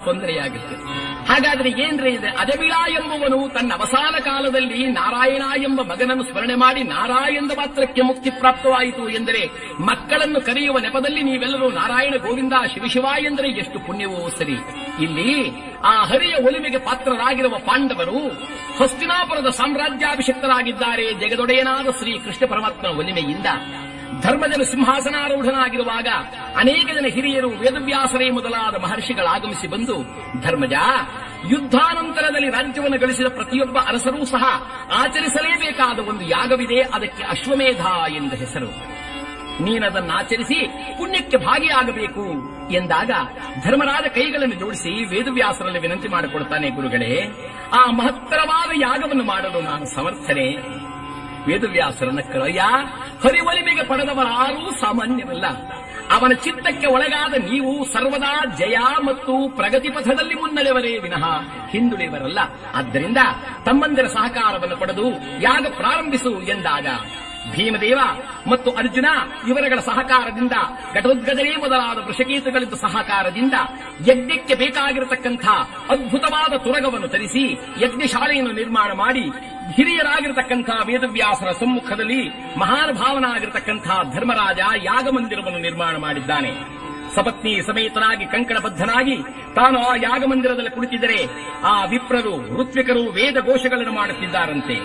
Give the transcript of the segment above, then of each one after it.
ತೊಂದರೆಯಾಗುತ್ತೆ ಹಾಗಾದ್ರೆ ಏನ್ರಿ ಇದೆ ಅದಬಿಳ ಎಂಬುವನು ತನ್ನ ಅವಸಾನ ಕಾಲದಲ್ಲಿ ನಾರಾಯಣ ಎಂಬ ಮಗನನ್ನು ಸ್ಮರಣೆ ಮಾಡಿ ನಾರಾಯಣದ ಮಾತ್ರಕ್ಕೆ ಮುಕ್ತಿ ಪ್ರಾಪ್ತವಾಯಿತು ಎಂದರೆ ಮಕ್ಕಳನ್ನು ಕರೆಯುವ ನೆಪದಲ್ಲಿ ನೀವೆಲ್ಲರೂ ನಾರಾಯಣ ಗೋವಿಂದ ಶಿವಶಿವ ಎಂದರೆ ಎಷ್ಟು ಪುಣ್ಯವೋ ಸರಿ ಇಲ್ಲಿ ಆ ಹರಿಯ ಒಲಿಮೆಗೆ ಪಾತ್ರರಾಗಿರುವ ಪಾಂಡವರು ಹಸ್ತಿನಾಪುರದ ಸಾಮ್ರಾಜ್ಯಾಭಿಷಕ್ತರಾಗಿದ್ದಾರೆ ಜಗದೊಡೆಯನಾದ ಶ್ರೀ ಕೃಷ್ಣ ಪರಮಾತ್ಮನ ಒಲಿಮೆಯಿಂದ ಧರ್ಮಜನ ಸಿಂಹಾಸನಾರೂಢನಾಗಿರುವಾಗ ಅನೇಕ ಜನ ಹಿರಿಯರು ವೇದವ್ಯಾಸರೇ ಮೊದಲಾದ ಮಹರ್ಷಿಗಳಾಗಮಿಸಿ ಬಂದು ಧರ್ಮಜ ಯುದ್ಧಾನಂತರದಲ್ಲಿ ರಾಜ್ಯವನ್ನು ಗಳಿಸಿದ ಪ್ರತಿಯೊಬ್ಬ ಅರಸರೂ ಸಹ ಆಚರಿಸಲೇಬೇಕಾದ ಒಂದು ಯಾಗವಿದೆ ಅದಕ್ಕೆ ಅಶ್ವಮೇಧ ಎಂದ ಹೆಸರು ನೀನದನ್ನು ಆಚರಿಸಿ ಪುಣ್ಯಕ್ಕೆ ಭಾಗಿಯಾಗಬೇಕು ಎಂದಾಗ ಧರ್ಮರಾಜ ಕೈಗಳನ್ನು ಜೋಡಿಸಿ ವೇದವ್ಯಾಸರಲ್ಲಿ ವಿನಂತಿ ಮಾಡಿಕೊಡ್ತಾನೆ ಗುರುಗಳೇ ಆ ಮಹತ್ತರವಾದ ಯಾಗವನ್ನು ಮಾಡಲು ನಾನು ಸಮರ್ಥನೆ ವೇದವ್ಯಾಸರನ್ನ ಕರಯ್ಯ ಹರಿವಲಿಮೆಗೆ ಪಡೆದವರಾರೂ ಸಾಮಾನ್ಯವಲ್ಲ ಅವನ ಚಿತ್ತಕ್ಕೆ ಒಳಗಾದ ನೀವು ಸರ್ವದಾ ಜಯ ಮತ್ತು ಪ್ರಗತಿ ಪಥದಲ್ಲಿ ಮುನ್ನಡೆವರೇ ವಿನಃ ಹಿಂದುಳಿಯವರಲ್ಲ ಆದ್ದರಿಂದ ತಮ್ಮಂದಿರ ಸಹಕಾರವನ್ನು ಪಡೆದು ಯಾಗ ಪ್ರಾರಂಭಿಸು ಎಂದಾಗ ಭೀಮದೇವ ಮತ್ತು ಅರ್ಜುನ ಇವರುಗಳ ಸಹಕಾರದಿಂದ ಘಟೋದ್ಗಜನೇ ಮೊದಲಾದ ವೃಷಕೇತುಗಳಿದ್ದ ಸಹಕಾರದಿಂದ ಯಜ್ಞಕ್ಕೆ ಬೇಕಾಗಿರತಕ್ಕಂಥ ಅದ್ಭುತವಾದ ತುರಗವನ್ನು ತರಿಸಿ ಯಜ್ಞಶಾಲೆಯನ್ನು ನಿರ್ಮಾಣ ಮಾಡಿ ಹಿರಿಯರಾಗಿರತಕ್ಕಂಥ ವೇದವ್ಯಾಸರ ಸಮ್ಮುಖದಲ್ಲಿ ಮಹಾನುಭಾವನಾಗಿರತಕ್ಕಂಥ ಧರ್ಮರಾಜ ಯಾಗಮಂದಿರವನ್ನು ನಿರ್ಮಾಣ ಮಾಡಿದ್ದಾನೆ ಸಪತ್ನಿ ಸಮೇತನಾಗಿ ಕಂಕಣಬದ್ಧನಾಗಿ ತಾನು ಆ ಯಾಗಮಂದಿರದಲ್ಲಿ ಕುಳಿತಿದ್ದರೆ ಆ ವಿಪ್ರರು ಋತ್ವಿಕರು ವೇದ ಘೋಷಗಳನ್ನು ಮಾಡುತ್ತಿದ್ದಾರಂತೆ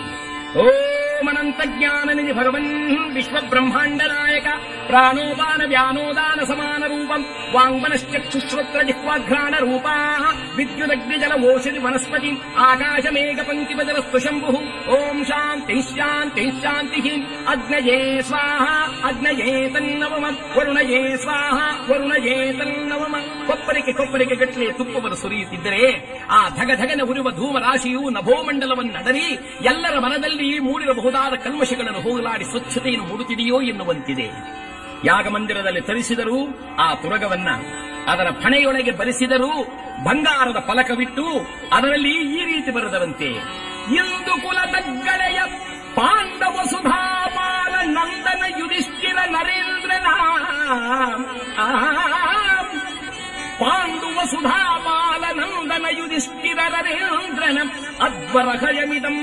ಓಮನಂತ ಜ್ಞಾನ ನಿಧಿ ಭಗವನ್ ವಿಶ್ವ ಬ್ರಹ್ಮಾಂಡ ನಾಯಕ ಪ್ರಾಣೋಪಾನ ವ್ಯಾನೋದಾನ ಸಮಾನ ರೂಪಂ ವಾಂಗ್ಮನಶ್ಚಕ್ಷುಶ್ರೋತ್ರ ಜಿಹ್ವಾಘ್ರಾಣ ರೂಪಾ ವಿದ್ಯುದಗ್ನಿ ಜಲ ಓಷಧಿ ವನಸ್ಪತಿ ಆಕಾಶ ಮೇಘ ಪಂಕ್ತಿ ಬದರಸ್ತು ಶಂಭು ಓಂ ಶಾಂತಿ ಶಾಂತಿ ಶಾಂತಿ ಅಗ್ನಯೇ ಸ್ವಾಹ ಅಗ್ನಯೇ ತನ್ನವಮ ವರುಣಯೇ ಸ್ವಾಹ ವರುಣಯೇ ತನ್ನವಮ ಕೊಪ್ಪರಿಗೆ ಕೊಪ್ಪರಿಗೆ ಗಟ್ಟಲೆ ತುಪ್ಪವನ್ನು ಸುರಿಯುತ್ತಿದ್ದರೆ ಆ ಧಗ ಧಗನ ಉರಿಯುವ ಧೂಮ ರಾಶಿಯು ನಭೋಮಂಡಲವನ್ನು ಅಡರಿ ಎಲ್ಲರ ಮನದಲ್ಲಿ ಮೂಡಿರಬಹುದಾದ ಕಲ್ಮಶಗಳನ್ನು ಹೋಗಲಾಡಿ ಸ್ವಚ್ಛತೆಯನ್ನು ಮೂಡುತ್ತಿದೆಯೋ ಎನ್ನುವಂತಿದೆ ಯಾಗಮಂದಿರದಲ್ಲಿ ತರಿಸಿದರೂ ಆ ತುರಗವನ್ನ ಅದರ ಫಣೆಯೊಳಗೆ ಬರೆಸಿದರೂ ಬಂಗಾರದ ಫಲಕವಿಟ್ಟು ಅದರಲ್ಲಿ ಈ ರೀತಿ ಬರೆದರಂತೆ ಇಂದು ಕುಲದಗ್ಗಳೆಯ ಪಾಂಡವ ಸುಧಾಪಾಲ ನಂದನ ಯುಧಿಷ್ಠಿರ ನರೇಂದ್ರನ ಆ, ಪಾಂಡುವ ಸುಧಾಪಾಲ ನಂದನ ಯುಧಿಷ್ಠಿರ ನರೇಂದ್ರನ ಅದ್ವರಹಯಮಿದಂ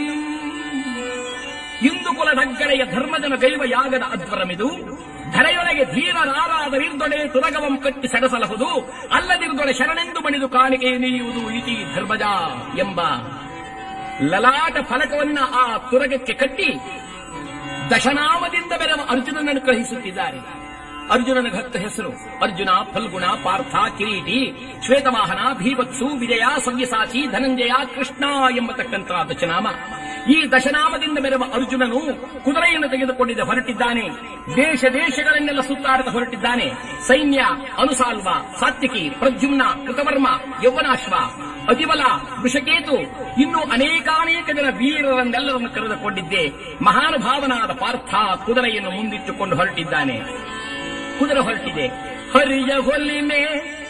ಇಂದು ಕುಲದಗ್ಗಳೆಯ ಧರ್ಮಜನ ದೈವ ಯಾಗದ ಅಧ್ವರಮಿದು ಧರೆಯೊಳಗೆ ಧೀರರಾರಾದರಿರ್ದೊಡೆ ತುರಗವಂ ಕಟ್ಟಿ ಸಡಸಲಹುದು ಅಲ್ಲದಿರ್ದೊಡೆ ಶರಣೆಂದು ಮಣಿದು ಕಾಣಿಕೆ ನೀಯುವುದು ಇತಿ ಧರ್ಮಜ ಎಂಬ ಲಲಾಟ ಫಲಕವನ್ನ ಆ ತುರಗಕ್ಕೆ ಕಟ್ಟಿ ದಶನಾಮದಿಂದ ಬೆರವ ಅರ್ಜುನನನ್ನು ಕಳುಹಿಸುತ್ತಿದ್ದಾರೆ ಅರ್ಜುನನ ಭಕ್ತ ಹೆಸರು ಅರ್ಜುನ ಫಲ್ಗುಣ ಪಾರ್ಥ ಕಿರೀಟಿ ಶ್ವೇತವಾಹನ ಭೀವತ್ಸು ವಿಜಯ ಸವ್ಯಸಾಚಿ ಧನಂಜಯ ಕೃಷ್ಣ ಎಂಬತಕ್ಕಂತಹ ದಶನಾಮ ಈ ದಶನಾಮದಿಂದ ಬೆರವ ಅರ್ಜುನನು ಕುದುರೆಯನ್ನು ತೆಗೆದುಕೊಂಡಿದ್ದ ಹೊರಟಿದ್ದಾನೆ ದೇಶ ದೇಶಗಳನ್ನೆಲ್ಲ ಸುತ್ತಾಡದ ಹೊರಟಿದ್ದಾನೆ ಸೈನ್ಯ ಅನುಸಾಲ್ವ ಸಾತ್ವಿಕಿ ಪ್ರದ್ಯುಮ್ನ ಕೃತವರ್ಮ ಯೌವನಾಶ್ವ ಅತಿಬಲ ವೃಷಕೇತು ಇನ್ನು ಅನೇಕಾನೇಕ ಜನ ವೀರರನ್ನೆಲ್ಲರನ್ನು ಕರೆದುಕೊಂಡಿದ್ದೆ ಮಹಾನುಭಾವನಾದ ಪಾರ್ಥ ಕುದುರೆಯನ್ನು ಮುಂದಿಟ್ಟುಕೊಂಡು ಹೊರಟಿದ್ದಾನೆ ಕುದುರೆ ಹೊರಟಿದೆ ಹರಿಯ ಹೊಲಿಮೆ